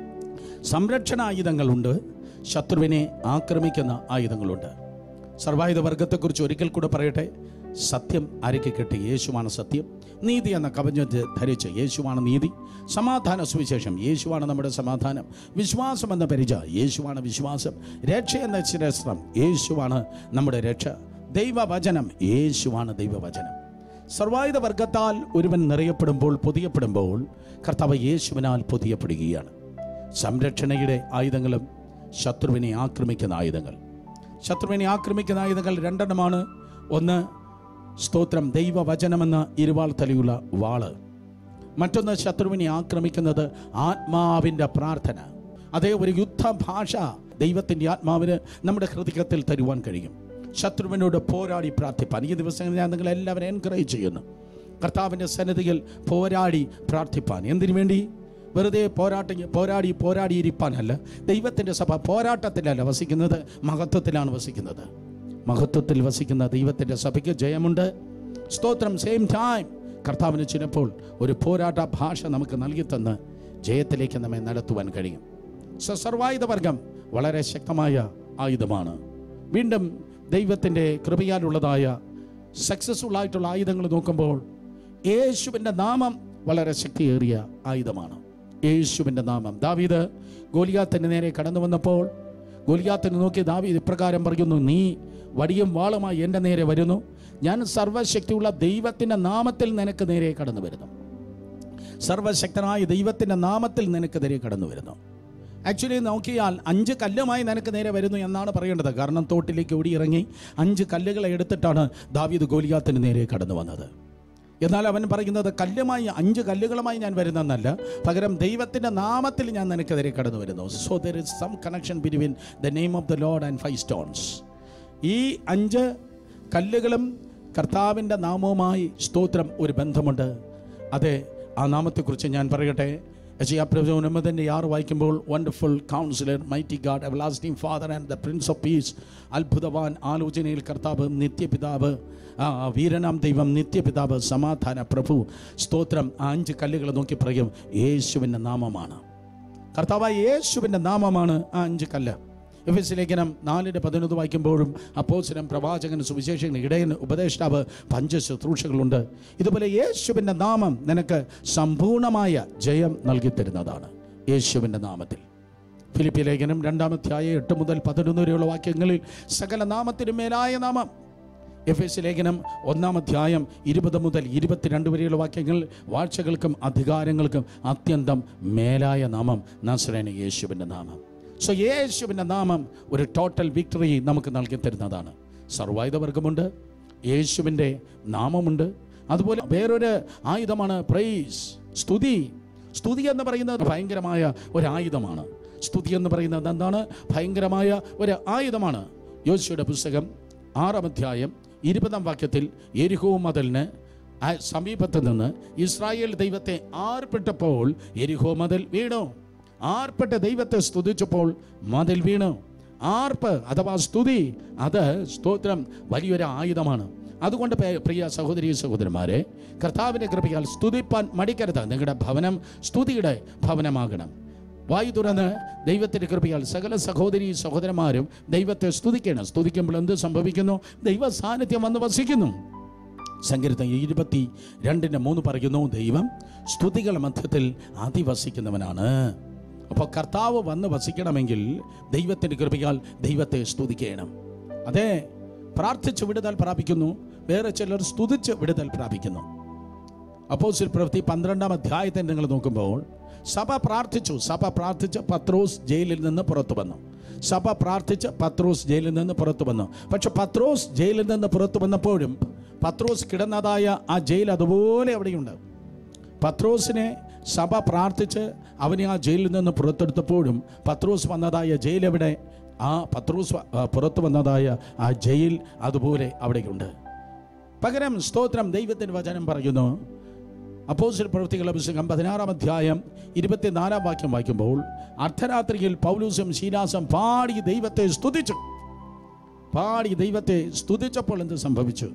സംരക്ഷണ ആയുധങ്ങളുണ്ട് ശത്രുവിനെ ആക്രമിക്കുന്ന ആയുധങ്ങളുണ്ട് സർവായുധ വർഗത്തെക്കുറിച്ച് ഒരിക്കൽ കൂടെ പറയട്ടെ സത്യം അരയ്ക്ക് കെട്ടി യേശുവാണ് സത്യം നീതി എന്ന കവചം ധരിച്ച് യേശുവാണ് നീതി സമാധാന സുവിശേഷം യേശുവാണ് നമ്മുടെ സമാധാനം വിശ്വാസം എന്ന പരിച യേശുവാണ് വിശ്വാസം രക്ഷ എന്ന ശിരസ്ത്രം യേശുവാണ് നമ്മുടെ രക്ഷ ദൈവവചനം യേശുവാണ് ദൈവവചനം സർവായുധ വർഗത്താൽ ഒരുവൻ നിറയപ്പെടുമ്പോൾ പൊതിയപ്പെടുമ്പോൾ കർത്താവ് യേശുവിനാൽ പൊതിയപ്പെടുകയാണ് സംരക്ഷണയുടെ ആയുധങ്ങളും ശത്രുവിനെ ആക്രമിക്കുന്ന ആയുധങ്ങൾ ശത്രുവിനെ ആക്രമിക്കുന്ന ആയുധങ്ങൾ രണ്ടെണ്ണമാണ് ഒന്ന് സ്തോത്രം ദൈവവചനമെന്ന ഇരുവാൾ തലയുള്ള വാള് മറ്റൊന്ന് ശത്രുവിനെ ആക്രമിക്കുന്നത് ആത്മാവിൻ്റെ പ്രാർത്ഥന അതേ ഒരു യുദ്ധഭാഷ ദൈവത്തിൻ്റെ ആത്മാവിന് നമ്മുടെ ഹൃദയത്തിൽ തരുവാൻ കഴിയും ശത്രുവിനോട് പോരാടി പ്രാർത്ഥിപ്പാൻ ഈ ദിവസങ്ങളിൽ ഞാൻ നിങ്ങളെല്ലാവരും എൻകറേജ് ചെയ്യുന്നു കർത്താവിൻ്റെ സന്നിധിയിൽ പോരാടി പ്രാർത്ഥിപ്പാൻ എന്തിനു വേണ്ടി വെറുതെ പോരാട്ട പോരാടി പോരാടിയിരിപ്പാനല്ല ദൈവത്തിൻ്റെ സഭ പോരാട്ടത്തിലല്ല വസിക്കുന്നത് മഹത്വത്തിലാണ് വസിക്കുന്നത് മഹത്വത്തിൽ വസിക്കുന്ന ദൈവത്തിൻ്റെ സഭയ്ക്ക് ജയമുണ്ട് സ്തോത്രം സെയിം ടൈം കർത്താവിന് ചിലപ്പോൾ ഒരു പോരാട്ട ഭാഷ നമുക്ക് നൽകി തന്ന് ജയത്തിലേക്ക് നമ്മെ നടത്തുവാൻ കഴിയും സ- സർവായുധ വർഗം വളരെ ശക്തമായ ആയുധമാണ് വീണ്ടും ദൈവത്തിൻ്റെ കൃപയാലുള്ളതായ സക്സസ്ഫുൾ ആയിട്ടുള്ള ആയുധങ്ങൾ നോക്കുമ്പോൾ യേശുവിൻ്റെ നാമം വളരെ ശക്തിയേറിയ ആയുധമാണ് യേശുവിൻ്റെ നാമം ദാവീദ് ഗോലിയാത്തിൻ്റെ നേരെ കടന്നു വന്നപ്പോൾ ഗോലിയാത്തിനെ നോക്കി ദാവീദ് ഇപ്രകാരം പറയുന്നു നീ വടിയും വാളുമായി എൻ്റെ നേരെ വരുന്നു ഞാൻ സർവശക്തിയുള്ള ദൈവത്തിൻ്റെ നാമത്തിൽ നിനക്ക് നേരെ കടന്നു വരുന്നു സർവശക്തനായ ദൈവത്തിൻ്റെ നാമത്തിൽ നിനക്ക് നേരെ കടന്നു വരുന്നു ആക്ച്വലി നോക്കിയാൽ അഞ്ച് കല്ലുമായി നിനക്ക് നേരെ വരുന്നു എന്നാണ് പറയേണ്ടത് കാരണം തോട്ടിലേക്ക് ഓടിയിറങ്ങി അഞ്ച് കല്ലുകളെ എടുത്തിട്ടാണ് ദാവീദ് ഗോലിയാത്തിന് നേരെ കടന്നു വന്നത് എന്നാൽ അവൻ പറയുന്നത് കല്ലുമായി അഞ്ച് കല്ലുകളുമായി ഞാൻ വരുന്നെന്നല്ല പകരം ദൈവത്തിൻ്റെ നാമത്തിൽ ഞാൻ നിനക്കെതിരെ കടന്നു വരുന്നു so there is some connection between the name of the Lord and five stones ഈ അഞ്ച് കല്ലുകളും കർത്താവിൻ്റെ നാമവുമായി സ്തോത്രം ഒരു ബന്ധമുണ്ട് അതെ ആ നാമത്തെക്കുറിച്ച് ഞാൻ പറയട്ടെ യശയാപ്രവചനത്തിൻ്റെ ആറ് വായിക്കുമ്പോൾ wonderful counsellor mighty God everlasting Father and the Prince of Peace അത്ഭുതവാൻ ആലോചനയിൽ കർത്താവ് നിത്യപിതാവ് ആ, വീരനാം ദൈവം നിത്യപിതാവ് സമാധാന പ്രഭു സ്തോത്രം ആ അഞ്ച് കല്ലുകൾ നോക്കി പറയും യേശുവിൻ്റെ നാമമാണ് കർത്താവായ യേശുവിൻ്റെ നാമമാണ് ആ അഞ്ച് കല്ല് എഫ് എസ് ലേഖനം നാലിൻ്റെ പതിനൊന്ന് വായിക്കുമ്പോഴും അപ്പോസനം പ്രവാചകൻ സുവിശേഷകൻ ഇടയൻ ഉപദേഷ്ടാവ് പഞ്ചശുശ്രൂഷകളുണ്ട് ഇതുപോലെ യേശുവിൻ്റെ നാമം നിനക്ക് സമ്പൂർണമായ ജയം നൽകി തരുന്നതാണ് യേശുവിൻ്റെ നാമത്തിൽ ഫിലിപ്പി ലേഖനം രണ്ടാമധ്യായ എട്ട് മുതൽ പതിനൊന്ന് വരെയുള്ള വാക്യങ്ങളിൽ സകല നാമത്തിനു മേലായ നാമം എഫ് എസ് ലേഖനം ഒന്നാം അധ്യായം ഇരുപത് മുതൽ ഇരുപത്തിരണ്ട് വരെയുള്ള വാക്യങ്ങൾ വാഴ്ചകൾക്കും അധികാരങ്ങൾക്കും അത്യന്തം മേലായ നാമം നസ്രേന യേശുവിൻ്റെ നാമം സോ യേശുവിൻ്റെ നാമം ഒരു ടോട്ടൽ വിക്ടറി നമുക്ക് നൽകി തരുന്നതാണ് സർവായുധവർഗമുണ്ട് യേശുവിൻ്റെ നാമമുണ്ട് അതുപോലെ വേറൊരു ആയുധമാണ് പ്രൈസ് സ്തുതി സ്തുതി എന്ന് പറയുന്നത് ഭയങ്കരമായ ഒരു ആയുധമാണ് സ്തുതി എന്ന് പറയുന്നത് എന്താണ് ഭയങ്കരമായ ഒരു ആയുധമാണ് യോശുയുടെ പുസ്തകം ആറാം അധ്യായം ഇരുപതാം വാക്യത്തിൽ എരിഹോ മതലിന് ആ സമീപത്ത് നിന്ന് ഇസ്രായേൽ ദൈവത്തെ ആർപ്പെട്ടപ്പോൾ എരിഹോ മതിൽ വീണു ആർപ്പെട്ട ദൈവത്തെ സ്തുതിച്ചപ്പോൾ മതിൽ വീണു ആർപ്പ് അഥവാ സ്തുതി അത് സ്തോത്രം വലിയൊരു ആയുധമാണ് അതുകൊണ്ട് പേ- പ്രിയ സഹോദരി സഹോദരന്മാരെ കർത്താവിൻ്റെ കൃപയാൽ സ്തുതിപ്പാൻ മടിക്കരുത് നിങ്ങളുടെ ഭവനം സ്തുതിയുടെ ഭവനമാകണം വായു തുറന്ന് ദൈവത്തിൻ്റെ കൃപയാൽ സകല സഹോദരി സഹോദരന്മാരും ദൈവത്തെ സ്തുതിക്കണം സ്തുതിക്കുമ്പോൾ എന്ത് സംഭവിക്കുന്നു ദൈവ സാന്നിധ്യം വന്ന് വസിക്കുന്നു സങ്കീർത്തം ഇരുപത്തി രണ്ടിൻ്റെ മൂന്ന് പറയുന്നു ദൈവം സ്തുതികൾ മധ്യത്തിൽ അതിവസിക്കുന്നവനാണ് അപ്പോൾ കർത്താവ് വന്ന് വസിക്കണമെങ്കിൽ ദൈവത്തിൻ്റെ കൃപയാൽ ദൈവത്തെ സ്തുതിക്കണം അതെ പ്രാർത്ഥിച്ച് വിടുതൽ പ്രാപിക്കുന്നു വേറെ ചിലർ സ്തുതിച്ച് വിടുതൽ പ്രാപിക്കുന്നു അപ്പോസിൽ പ്രവൃത്തി പന്ത്രണ്ടാം അധ്യായത്തെ നിങ്ങൾ നോക്കുമ്പോൾ സഭ പ്രാർത്ഥിച്ചു സഭ പ്രാർത്ഥിച്ച് പത്രോസ് ജയിലിൽ നിന്ന് പുറത്തു വന്നു സഭ പ്രാർത്ഥിച്ച് പത്രോസ് ജയിലിൽ നിന്ന് പുറത്തു വന്നു പക്ഷെ പത്രോസ് ജയിലിൽ നിന്ന് പുറത്തു വന്നപ്പോഴും പത്രോസ് കിടന്നതായ ആ ജയിൽ അതുപോലെ അവിടെയുണ്ട് പത്രോസിനെ സഭ പ്രാർത്ഥിച്ച് അവനെ ആ ജയിലിൽ നിന്ന് പുറത്തെടുത്തപ്പോഴും പത്രോസ് വന്നതായ ജയിൽ എവിടെ ആ പത്രോസ് വ- ആ, പുറത്തു വന്നതായ ആ ജയിൽ അതുപോലെ അവിടെയുണ്ട് പകരം സ്തോത്രം ദൈവത്തിൻ്റെ വചനം പറയുന്നു അപ്പോസിൽ പ്രവൃത്തികളുടെ പുസ്തകം പതിനാറാം അധ്യായം ഇരുപത്തിനാലാം വാക്യം വായിക്കുമ്പോൾ അർദ്ധരാത്രിയിൽ പൗലൂസും ശീലാസം പാടി ദൈവത്തെ സ്തുതിച്ചു പാടി ദൈവത്തെ സ്തുതിച്ചപ്പോൾ എന്ത് സംഭവിച്ചു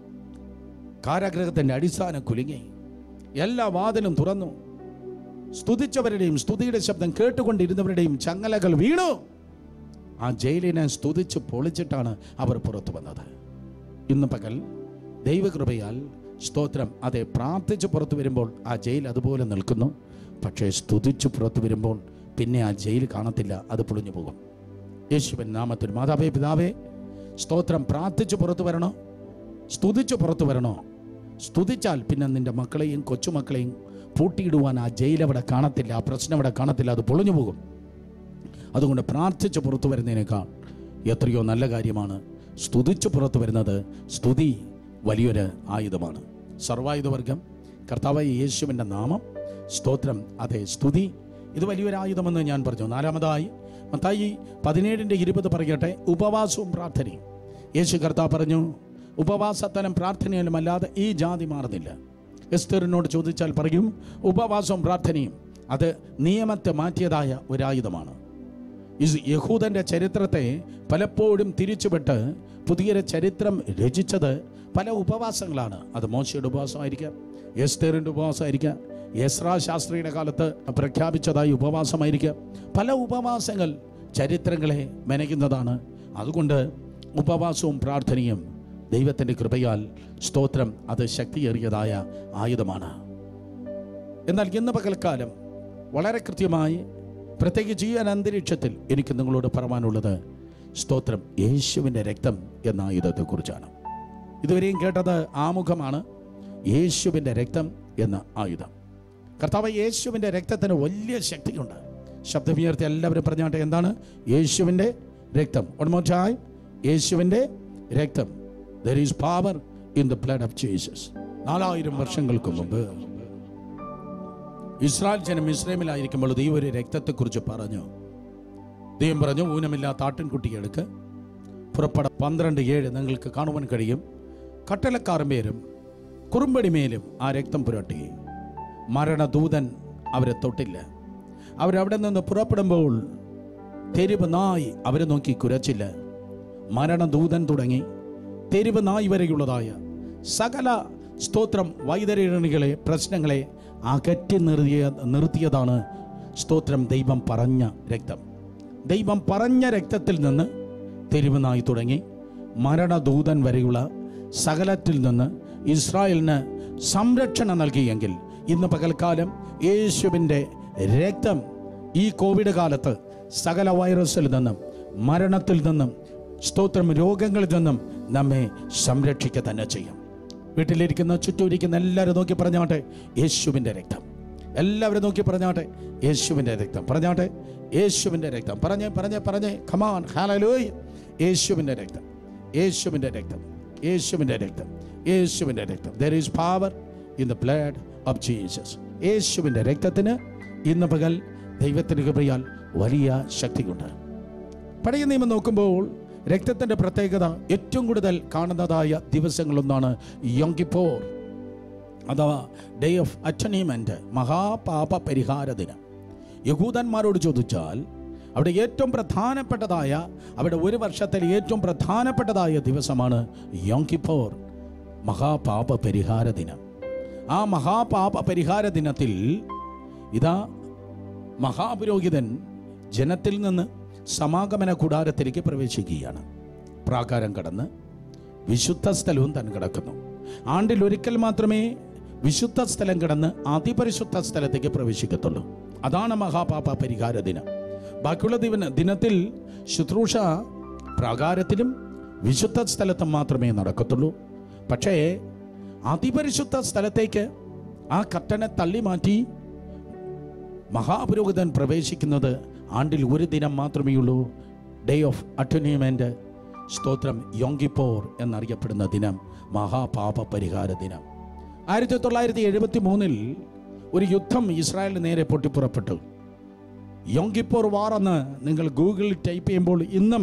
കാരാഗ്രഹത്തിൻ്റെ അടിസ്ഥാനം കുലുങ്ങി എല്ലാ വാതിലും തുറന്നു സ്തുതിച്ചവരുടെയും സ്തുതിയുടെ ശബ്ദം കേട്ടുകൊണ്ടിരുന്നവരുടെയും ചങ്ങലകൾ വീണു ആ ജയിലിനെ സ്തുതിച്ച് പൊളിച്ചിട്ടാണ് അവർ പുറത്തു വന്നത് ഇന്ന് പകൽ ദൈവകൃപയാൽ സ്തോത്രം അതെ പ്രാർത്ഥിച്ച് പുറത്തു വരുമ്പോൾ ആ ജയിൽ അതുപോലെ നിൽക്കുന്നു പക്ഷേ സ്തുതിച്ച് പുറത്തു വരുമ്പോൾ പിന്നെ ആ ജയിൽ കാണത്തില്ല അത് പൊളിഞ്ഞു പോകും യേശുവൻ നാമത്തിൽ മാതാവേ പിതാവേ സ്തോത്രം പ്രാർത്ഥിച്ച് പുറത്തു വരണോ സ്തുതിച്ച് പുറത്തു വരണോ സ്തുതിച്ചാൽ പിന്നെ നിന്റെ മക്കളെയും കൊച്ചുമക്കളെയും പൂട്ടിയിടുവാൻ ആ ജയിൽ അവിടെ കാണത്തില്ല ആ പ്രശ്നം അവിടെ കാണത്തില്ല അത് പൊളിഞ്ഞു പോകും അതുകൊണ്ട് പ്രാർത്ഥിച്ച് പുറത്തു വരുന്നതിനേക്കാൾ എത്രയോ നല്ല കാര്യമാണ് സ്തുതിച്ച് പുറത്തു വരുന്നത് സ്തുതി വലിയൊരു ആയുധമാണ് സർവായുധവർഗം കർത്താവായ യേശുവിൻ്റെ നാമം സ്തോത്രം അതെ സ്തുതി ഇത് വലിയൊരു ആയുധമെന്ന് ഞാൻ പറഞ്ഞു നാലാമതായി മത്തായി പതിനേഴിൻ്റെ ഇരുപത് പറയട്ടെ ഉപവാസവും പ്രാർത്ഥനയും യേശു കർത്താവ് പറഞ്ഞു ഉപവാസത്തലം പ്രാർത്ഥനയിലും അല്ലാതെ ഈ ജാതി മാറുന്നില്ല എസ്തറിനോട് ചോദിച്ചാൽ പറയും ഉപവാസവും പ്രാർത്ഥനയും അത് നിയമത്തെ മാറ്റിയതായ ഒരായുധമാണ് ഇസ് യഹൂദന്റെ ചരിത്രത്തെ പലപ്പോഴും തിരിച്ചുവിട്ട് പുതിയൊരു ചരിത്രം രചിച്ചത് പല ഉപവാസങ്ങളാണ് അത് മോശയുടെ ഉപവാസമായിരിക്കാം എസ്തേറിൻ്റെ ഉപവാസമായിരിക്കാം യസ്രാ ശാസ്ത്രിയുടെ കാലത്ത് പ്രഖ്യാപിച്ചതായി ഉപവാസമായിരിക്കാം പല ഉപവാസങ്ങൾ ചരിത്രങ്ങളെ മെനയ്ക്കുന്നതാണ് അതുകൊണ്ട് ഉപവാസവും പ്രാർത്ഥനയും ദൈവത്തിൻ്റെ കൃപയാൽ സ്തോത്രം അത് ശക്തിയേറിയതായ ആയുധമാണ് എന്നാൽ ഇന്ന് പകൽക്കാലം വളരെ കൃത്യമായി പ്രത്യേകിച്ച് ഈ ഒരു അന്തരീക്ഷത്തിൽ എനിക്ക് നിങ്ങളോട് പറയാനുള്ളത് സ്തോത്രം യേശുവിൻ്റെ രക്തം എന്ന ആയുധത്തെക്കുറിച്ചാണ് ഇതുവരെയും കേട്ടത് ആമുഖമാണ് യേശുവിൻ്റെ രക്തം എന്ന ആയുധം കർത്താവ് യേശുവിൻ്റെ രക്തത്തിന് വലിയ ശക്തിയുണ്ട് ശബ്ദമുയർത്തി എല്ലാവരും പറഞ്ഞാട്ടെ എന്താണ് യേശുവിൻ്റെ രക്തം ഒൺമോറ്റായി യേശുവിൻ്റെ രക്തം there is power in the blood of Jesus നാലായിരം വർഷങ്ങൾക്ക് മുമ്പ് ഇസ്രായേൽ ജനം ഇസ്രേമിലായിരിക്കുമ്പോൾ ദൈവം ഒരു രക്തത്തെക്കുറിച്ച് പറഞ്ഞു ദൈവം പറഞ്ഞു ഊനമില്ലാത്ത ആട്ടിൻകുട്ടിയെടുക്ക് പുറപ്പെട പന്ത്രണ്ട് ഏഴ് നിങ്ങൾക്ക് കാണുവാൻ കഴിയും കട്ടലക്കാറുമേലും കുറുമ്പടിമേലും ആ രക്തം പുരട്ടി മരണദൂതൻ അവരെ തൊട്ടില്ല അവരവിടെ നിന്ന് പുറപ്പെടുമ്പോൾ തെരുവ് നായി അവരെ നോക്കി കുരച്ചില്ല മരണദൂതൻ തുടങ്ങി തെരുവ് നായി വരെയുള്ളതായ സകല സ്തോത്രം വൈതരണികളെ പ്രശ്നങ്ങളെ അകറ്റി നിർത്തിയ നിർത്തിയതാണ് സ്തോത്രം ദൈവം പറഞ്ഞ രക്തം ദൈവം പറഞ്ഞ രക്തത്തിൽ നിന്ന് തെരുവ് നായി തുടങ്ങി മരണദൂതൻ വരെയുള്ള സകലത്തിൽ നിന്ന് ഇസ്രായേലിന് സംരക്ഷണം നൽകിയെങ്കിൽ ഇന്ന് പകൽക്കാലം യേശുവിൻ്റെ രക്തം ഈ കോവിഡ് കാലത്ത് സകല വൈറസിൽ നിന്നും മരണത്തിൽ നിന്നും സ്തോത്രം രോഗങ്ങളിൽ നിന്നും നമ്മെ സംരക്ഷിക്കുക തന്നെ ചെയ്യും വീട്ടിലിരിക്കുന്ന ചുറ്റുമിരിക്കുന്ന എല്ലാവരും നോക്കി പറഞ്ഞാട്ടെ യേശുവിൻ്റെ രക്തം എല്ലാവരും നോക്കി പറഞ്ഞാട്ടെ യേശുവിൻ്റെ രക്തം പറഞ്ഞാട്ടെ യേശുവിൻ്റെ രക്തം പറഞ്ഞേ പറഞ്ഞേ പറഞ്ഞേ ഖമാൻ ഹാലലൂയ് യേശുവിൻ്റെ രക്തം യേശുവിൻ്റെ രക്തം യേശുവിൻ്റെ രക്തം യേശുവിൻ്റെ രക്തം there is power in the blood of Jesus യേശുവിൻ്റെ രക്തത്തിന് ഇന്ന് പകൽ ദൈവത്തിന് കൃപയാൽ വലിയ ശക്തിയുണ്ട് പഴയ നിയമം നോക്കുമ്പോൾ രക്തത്തിൻ്റെ പ്രത്യേകത ഏറ്റവും കൂടുതൽ കാണുന്നതായ ദിവസങ്ങളൊന്നാണ് യോങ്കിപ്പോർ അഥവാ ഡേ ഓഫ് അറ്റനീമെൻ്റ് മഹാപാപ പരിഹാര ദിനം യഹൂദന്മാരോട് ചോദിച്ചാൽ അവിടെ ഏറ്റവും പ്രധാനപ്പെട്ടതായ അവിടെ ഒരു വർഷത്തിൽ ഏറ്റവും പ്രധാനപ്പെട്ടതായ ദിവസമാണ് യോങ്കിപ്പോർ മഹാപാപ പരിഹാര ദിനം ആ മഹാപാപ പരിഹാര ദിനത്തിൽ ഇതാ മഹാപുരോഹിതൻ ജനത്തിൽ നിന്ന് സമാഗമന കൂടാരത്തിലേക്ക് പ്രവേശിക്കുകയാണ് പ്രാകാരം കടന്ന് വിശുദ്ധ സ്ഥലവും താൻ കിടക്കുന്നു ആണ്ടിൽ ഒരിക്കൽ മാത്രമേ വിശുദ്ധ സ്ഥലം കിടന്ന് അതിപരിശുദ്ധ സ്ഥലത്തേക്ക് പ്രവേശിക്കത്തുള്ളൂ അതാണ് മഹാപാപ പരിഹാര ദിനം ബാക്കിയുള്ള ദിവന ദിനത്തിൽ ശുശ്രൂഷ പ്രാകാരത്തിലും വിശുദ്ധ സ്ഥലത്തും മാത്രമേ നടക്കത്തുള്ളൂ പക്ഷേ അതിപരിശുദ്ധ സ്ഥലത്തേക്ക് ആ കട്ടനെ തള്ളി മാറ്റി മഹാപുരോഹിതൻ പ്രവേശിക്കുന്നത് ആണ്ടിൽ ഒരു ദിനം മാത്രമേ ഉള്ളൂ ഡേ ഓഫ് അറ്റോണിയമെൻ്റ് സ്തോത്രം യോങ്കിപ്പോർ എന്നറിയപ്പെടുന്ന ദിനം മഹാപാപ പരിഹാര ദിനം ആയിരത്തി തൊള്ളായിരത്തി എഴുപത്തി മൂന്നിൽ ഒരു യുദ്ധം ഇസ്രായേലിന് നേരെ പൊട്ടിപ്പുറപ്പെട്ടു യോങ്കിപ്പോർ വാർ എന്ന് നിങ്ങൾ ഗൂഗിളിൽ ടൈപ്പ് ചെയ്യുമ്പോൾ ഇന്നും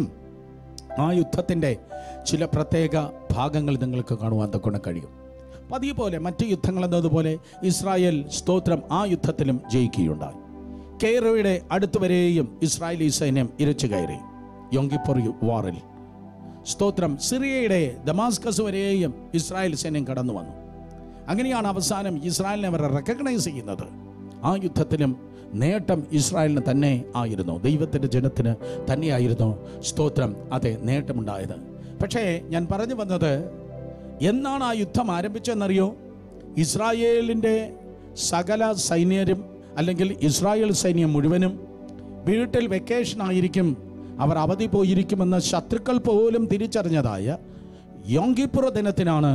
ആ യുദ്ധത്തിൻ്റെ ചില പ്രത്യേക ഭാഗങ്ങൾ നിങ്ങൾക്ക് കാണുവാൻ തൊക്കെ കഴിയും പതിപോലെ മറ്റ് യുദ്ധങ്ങൾ എന്നതുപോലെ ഇസ്രായേൽ സ്തോത്രം ആ യുദ്ധത്തിലും ജയിക്കുകയുണ്ടായി കെയ്റോയുടെ അടുത്തുവരെയും ഇസ്രായേലി സൈന്യം ഇരച്ചു കയറി യോങ്കിപ്പോർ യു- വാറിൽ സ്തോത്രം സിറിയയുടെ ദമാസ്കസ് വരെയും ഇസ്രായേൽ സൈന്യം കടന്നു വന്നു അങ്ങനെയാണ് അവസാനം ഇസ്രായേലിനെ അവർ റെക്കഗ്നൈസ് ചെയ്യുന്നത് ആ യുദ്ധത്തിലും നേട്ടം ഇസ്രായേലിന് തന്നെ ആയിരുന്നു ദൈവത്തിൻ്റെ ജനത്തിന് തന്നെയായിരുന്നു സ്തോത്രം അതെ നേട്ടമുണ്ടായത് പക്ഷേ ഞാൻ പറഞ്ഞു വന്നത് എന്നാണ് ആ യുദ്ധം ആരംഭിച്ചതെന്നറിയോ ഇസ്രായേലിൻ്റെ സകല സൈന്യരും അല്ലെങ്കിൽ ഇസ്രായേൽ സൈന്യം മുഴുവനും വീട്ടിൽ വെക്കേഷൻ ആയിരിക്കും അവർ അവധി പോയിരിക്കുമെന്ന് ശത്രുക്കൾ പോലും തിരിച്ചറിഞ്ഞതായ യോങ്കിപ്പുറ ദിനത്തിനാണ്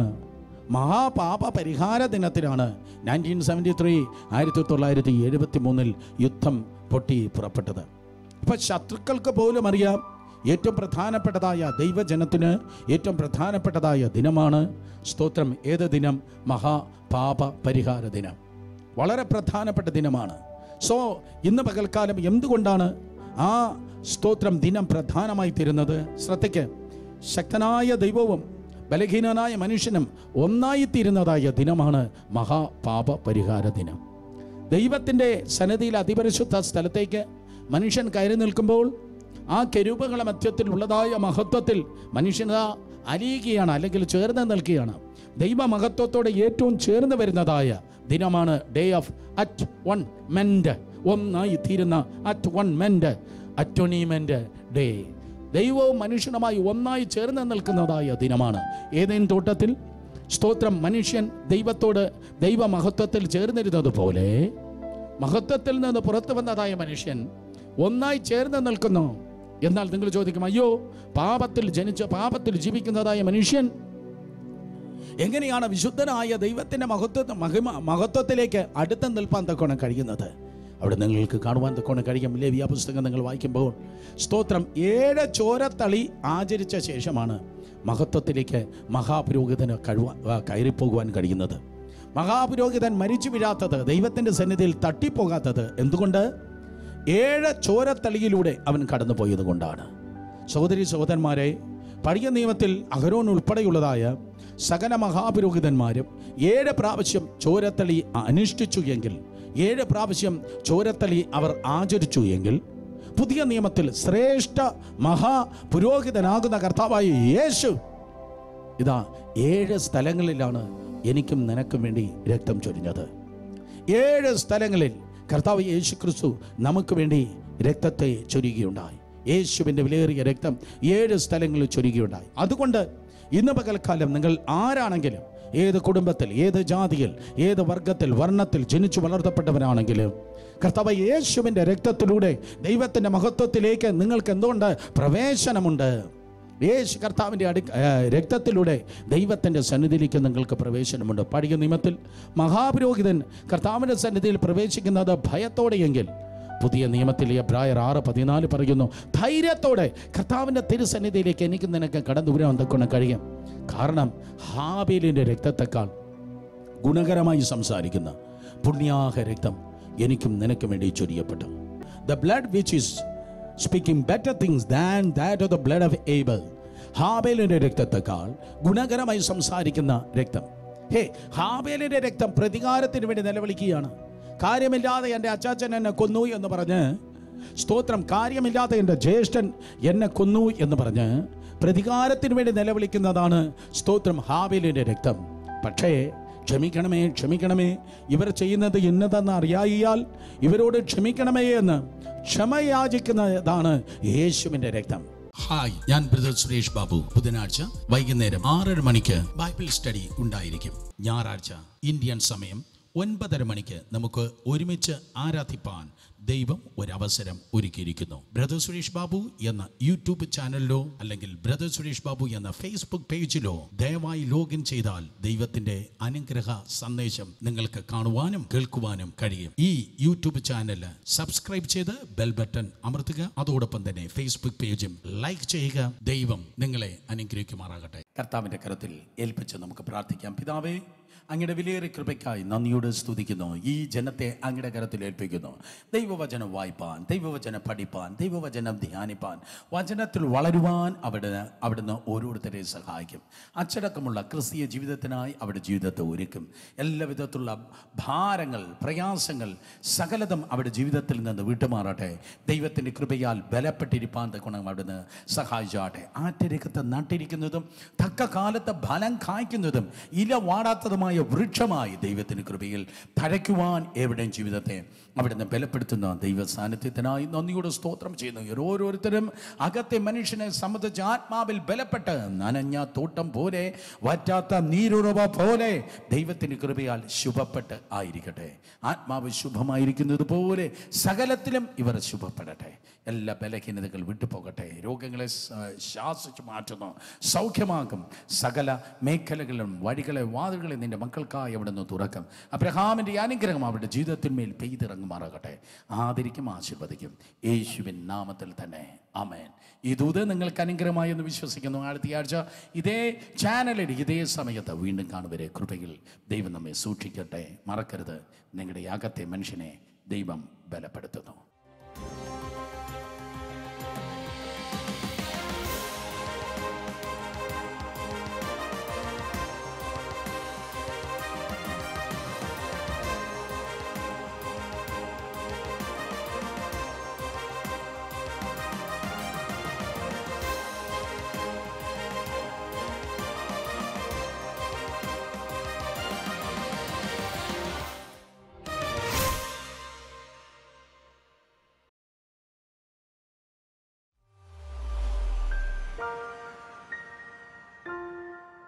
മഹാപാപ പരിഹാര ദിനത്തിനാണ് നയൻറ്റീൻ സെവൻറ്റി ത്രീ ആയിരത്തി തൊള്ളായിരത്തി എഴുപത്തി മൂന്നിൽ യുദ്ധം പൊട്ടി പുറപ്പെട്ടത് ഇപ്പം ശത്രുക്കൾക്ക് പോലും അറിയാം ഏറ്റവും പ്രധാനപ്പെട്ടതായ ദൈവജനത്തിന് ഏറ്റവും പ്രധാനപ്പെട്ടതായ ദിനമാണ് സ്തോത്രം ഏത് ദിനം മഹാപാപ പരിഹാര ദിനം വളരെ പ്രധാനപ്പെട്ട ദിനമാണ് സോ ഇന്ന് പകൽക്കാലം എന്തുകൊണ്ടാണ് ആ സ്തോത്രം ദിനം പ്രധാനമായി തീരുന്നത് ശ്രദ്ധയ്ക്ക് ശക്തനായ ദൈവവും ബലഹീനനായ മനുഷ്യനും ഒന്നായിത്തീരുന്നതായ ദിനമാണ് മഹാപാപ പരിഹാര ദിനം ദൈവത്തിൻ്റെ സന്നദ്ധിയിൽ അതിപരിശുദ്ധ സ്ഥലത്തേക്ക് മനുഷ്യൻ കയറി നിൽക്കുമ്പോൾ ആ കെരൂപങ്ങളെ മധ്യത്തിൽ ഉള്ളതായ മഹത്വത്തിൽ മനുഷ്യന അലിയുകയാണ് അല്ലെങ്കിൽ ചേർന്ന് നിൽക്കുകയാണ് ദൈവ മഹത്വത്തോടെ ഏറ്റവും ചേർന്ന് വരുന്നതായ ദിനമാണ് day of at one ment ഒന്നായി തീരുന്ന at one ment atonement day ദൈവവും മനുഷ്യനുമായി ഒന്നായി ചേർന്ന് നിൽക്കുന്നതായ ദിനമാണ് ഏതേൻ തോട്ടത്തിൽ സ്തോത്രം മനുഷ്യൻ ദൈവത്തോട് ദൈവ മഹത്വത്തിൽ ചേർന്നിരുന്നത് പോലെ മഹത്വത്തിൽ നിന്ന് പുറത്തു വന്നതായ മനുഷ്യൻ ഒന്നായി ചേർന്ന് നിൽക്കുന്നു എന്നാൽ നിങ്ങൾ ചോദിക്കും അയ്യോ പാപത്തിൽ ജനിച്ച പാപത്തിൽ ജീവിക്കുന്നതായ മനുഷ്യൻ എങ്ങനെയാണ് വിശുദ്ധനായ ദൈവത്തിൻ്റെ മഹത്വ മഹിമ മഹത്വത്തിലേക്ക് അടുത്ത് നിൽപ്പാൻ തക്കോണം കഴിയുന്നത് അവിടെ നിങ്ങൾക്ക് കാണുവാൻ തക്കോണം കഴിയും ലേവിയ പുസ്തകം നിങ്ങൾ വായിക്കുമ്പോൾ സ്തോത്രം ഏഴ് ചോരത്തളി ആചരിച്ച ശേഷമാണ് മഹത്വത്തിലേക്ക് മഹാപുരോഹിതന് കഴിവാ കയറിപ്പോകുവാൻ കഴിയുന്നത് മഹാപുരോഹിതൻ മരിച്ചു വീഴാത്തത് ദൈവത്തിൻ്റെ സന്നിധിയിൽ തട്ടിപ്പോകാത്തത് എന്തുകൊണ്ട് ഏഴ് ചോരത്തളിയിലൂടെ അവൻ കടന്നുപോയത് കൊണ്ടാണ് സഹോദരി സഹോദരന്മാരെ പഴയ നിയമത്തിൽ അഹരോൻ ഉൾപ്പെടെയുള്ളതായ സകല മഹാപുരോഹിതന്മാരും ഏഴ് പ്രാവശ്യം ചോരത്തളി അനുഷ്ഠിച്ചു എങ്കിൽ ഏഴ് പ്രാവശ്യം ചോരത്തലി അവർ ആചരിച്ചു എങ്കിൽ പുതിയ നിയമത്തിൽ ശ്രേഷ്ഠ മഹാ പുരോഹിതനാകുന്ന കർത്താവായ യേശു ഇതാ ഏഴ് സ്ഥലങ്ങളിലാണ് എനിക്കും നിനക്കും വേണ്ടി രക്തം ചൊരിഞ്ഞത് ഏഴ് സ്ഥലങ്ങളിൽ കർത്താവ് യേശു ക്രിസ്തു നമുക്ക് വേണ്ടി രക്തത്തെ ചൊരിയുകയുണ്ടായി യേശുവിൻ്റെ വിലയേറിയ രക്തം ഏഴ് സ്ഥലങ്ങളിൽ ചൊരിയുകയുണ്ടായി അതുകൊണ്ട് ഇന്ന് പകൽക്കാലം നിങ്ങൾ ആരാണെങ്കിലും ഏത് കുടുംബത്തിൽ ഏത് ജാതിയിൽ ഏത് വർഗത്തിൽ വർണ്ണത്തിൽ ജനിച്ചു വളർത്തപ്പെട്ടവരാണെങ്കിലും കർത്താവ് യേശുവിൻ്റെ രക്തത്തിലൂടെ ദൈവത്തിൻ്റെ മഹത്വത്തിലേക്ക് നിങ്ങൾക്ക് എന്തുകൊണ്ട് പ്രവേശനമുണ്ട് യേശു കർത്താവിൻ്റെ അടു ആ, രക്തത്തിലൂടെ ദൈവത്തിൻ്റെ സന്നിധിയിലേക്ക് നിങ്ങൾക്ക് പ്രവേശനമുണ്ട് പഴയ നിയമത്തിൽ മഹാപുരോഹിതൻ കർത്താവിൻ്റെ സന്നിധിയിൽ പ്രവേശിക്കുന്നത് ഭയത്തോടെയെങ്കിൽ പുതിയ നിയമത്തിൽ എബ്രായർ ആറ് പതിനാല് പറയുന്നു ധൈര്യത്തോടെ കർത്താവിൻ്റെ തിരുസന്നിധിയിലേക്ക് എനിക്ക് നിനക്ക് കടന്നു വരാൻ എന്തൊക്കെ കഴിയും കാരണം ഹാബേലിൻ്റെ രക്തത്തെക്കാൾ ഗുണകരമായി സംസാരിക്കുന്ന പുണ്യാഹ രക്തം എനിക്കും നിനക്കും വേണ്ടി ചൊരിയപ്പെട്ടു the blood which is speaking better things than that of the blood of Abel ഹാബേലിൻ്റെ രക്തത്തെക്കാൾ ഗുണകരമായി സംസാരിക്കുന്ന രക്തം ഹേ ഹാബേലിൻ്റെ രക്തം പ്രതികാരത്തിന് വേണ്ടി നിലവിളിക്കുകയാണ് കാര്യമില്ലാതെ എൻ്റെ അച്ചാച്ചൻ എന്നെ കൊന്നു എന്ന് പറഞ്ഞ് സ്തോത്രം കാര്യമില്ലാതെ എൻ്റെ ജ്യേഷ്ഠൻ എന്നെ കൊന്നു എന്ന് പറഞ്ഞ് പ്രതികാരത്തിന് വേണ്ടി നിലവിളിക്കുന്നതാണ് സ്തോത്രം ഹാബേലിൻ്റെ രക്തം പക്ഷേ ക്ഷമിക്കണമേ ക്ഷമിക്കണമേ ഇവർ ചെയ്യുന്നത് ഇന്നതെന്ന് അറിയായിയാൽ ഇവരോട് ക്ഷമിക്കണമേ എന്ന് ക്ഷമയാചിക്കുന്നതാണ് യേശുവിൻ്റെ രക്തം ഹായ് ഞാൻ ബ്രദർ സുരേഷ് ബാബു ബുധനാഴ്ച വൈകുന്നേരം ആറര മണിക്ക് ബൈബിൾ സ്റ്റഡി ഉണ്ടായിരിക്കും ഞായറാഴ്ച ഇന്ത്യൻ സമയം ഒൻപതര മണിക്ക് നമുക്ക് ഒരുമിച്ച് ആരാധിപ്പാൻ ദൈവം ഒരവസരം ഒരുക്കിയിരിക്കുന്നു ബ്രദർ സുരേഷ് ബാബു എന്ന യൂട്യൂബ് ചാനലിലോ അല്ലെങ്കിൽ ബ്രദർ സുരേഷ് ബാബു എന്ന ഫേസ്ബുക്ക് പേജിലോ ദയവായി ലോഗിൻ ചെയ്താൽ ദൈവത്തിന്റെ അനുഗ്രഹ സന്ദേശം നിങ്ങൾക്ക് കാണുവാനും കേൾക്കുവാനും കഴിയും ഈ യൂട്യൂബ് ചാനൽ സബ്സ്ക്രൈബ് ചെയ്ത് ബെൽ ബട്ടൺ അമർത്തുക അതോടൊപ്പം തന്നെ ഫേസ്ബുക്ക് പേജും ലൈക്ക് ചെയ്യുക ദൈവം നിങ്ങളെ അനുഗ്രഹിക്കുമാറാകട്ടെ കർത്താവിന്റെ കരത്തിൽ ഏൽപ്പിച്ച് നമുക്ക് പ്രാർത്ഥിക്കാം പിതാവേ അങ്ങയുടെ വിലയേറിയ കൃപയ്ക്കായി നന്ദിയോട് സ്തുതിക്കുന്നു ഈ ജനത്തെ അങ്ങയുടെ കരത്തിൽ ഏൽപ്പിക്കുന്നു ദൈവവചനം വായിപ്പാൻ ദൈവവചനം പഠിപ്പാൻ ദൈവവചനം ധ്യാനിപ്പാൻ വചനത്തിൽ വളരുവാൻ അവിടുന്ന് അവിടുന്ന് ഓരോരുത്തരെയും സഹായിക്കും അച്ചടക്കമുള്ള ക്രിസ്തീയ ജീവിതത്തിനായി അവിടെ ജീവിതത്തെ ഒരുക്കും എല്ലാ വിധത്തിലുള്ള ഭാരങ്ങൾ പ്രയാസങ്ങൾ സകലതും അവിടെ ജീവിതത്തിൽ നിന്ന് വിട്ടുമാറട്ടെ ദൈവത്തിൻ്റെ കൃപയാൽ ബലപ്പെട്ടിരിപ്പാൻ തക്കണം അവിടുന്ന് സഹായിച്ചാട്ടെ ആറ്റരക്കത്ത് നട്ടിരിക്കുന്നതും തക്ക കാലത്ത് ഫലം കായ്ക്കുന്നതും ഇല വാടാത്തതുമായ വൃക്ഷമായി ദൈവത്തിന് കൃപയിൽ തഴയ്ക്കുവാൻ എവിടെയും ജീവിതത്തെ അവിടുന്ന് ബലപ്പെടുത്തുന്ന ദൈവ സാന്നിധ്യത്തിനായി നന്ദിയോട് സ്തോത്രം ചെയ്യുന്നു ഇവർ ഓരോരുത്തരും അകത്തെ മനുഷ്യനെ സംബന്ധിച്ച് ആത്മാവിൽ ബലപ്പെട്ട് നനഞ്ഞ തോട്ടം പോലെ വറ്റാത്ത നീരുറവ പോലെ ദൈവത്തിന് കൃപയാൽ ശുഭപ്പെട്ട് ആയിരിക്കട്ടെ ആത്മാവ് ശുഭമായിരിക്കുന്നത് പോലെ സകലത്തിലും ഇവർ ശുഭപ്പെടട്ടെ എല്ലാ ബലഹീനതകൾ വിട്ടുപോകട്ടെ രോഗങ്ങളെ സ- ശാസിച്ചു മാറ്റുന്നു സൗഖ്യമാക്കും സകല മേഖലകളിലും വഴികളെ വാതിലുകളെ നിന്റെ മക്കൾക്കായി അവിടെ നിന്ന് തുറക്കും അബ്രഹാമിൻ്റെ അനുഗ്രഹം അവരുടെ ജീവിതത്തിന്മേൽ പെയ്തിറങ്ങുമാറാകട്ടെ ആദരിക്കും ആശീർവദിക്കും യേശുവിൻ നാമത്തിൽ തന്നെ അമേൻ ഈ ദൂത് നിങ്ങൾക്ക് അനുഗ്രഹമായി എന്ന് വിശ്വസിക്കുന്നു അടുത്ത ആഴ്ച ഇതേ ചാനലിൽ ഇതേ സമയത്ത് വീണ്ടും കാണുവരെ കൃപയിൽ ദൈവം നമ്മെ സൂക്ഷിക്കട്ടെ മറക്കരുത് നിങ്ങളുടെ അകത്തെ മനുഷ്യനെ ദൈവം ബലപ്പെടുത്തുന്നു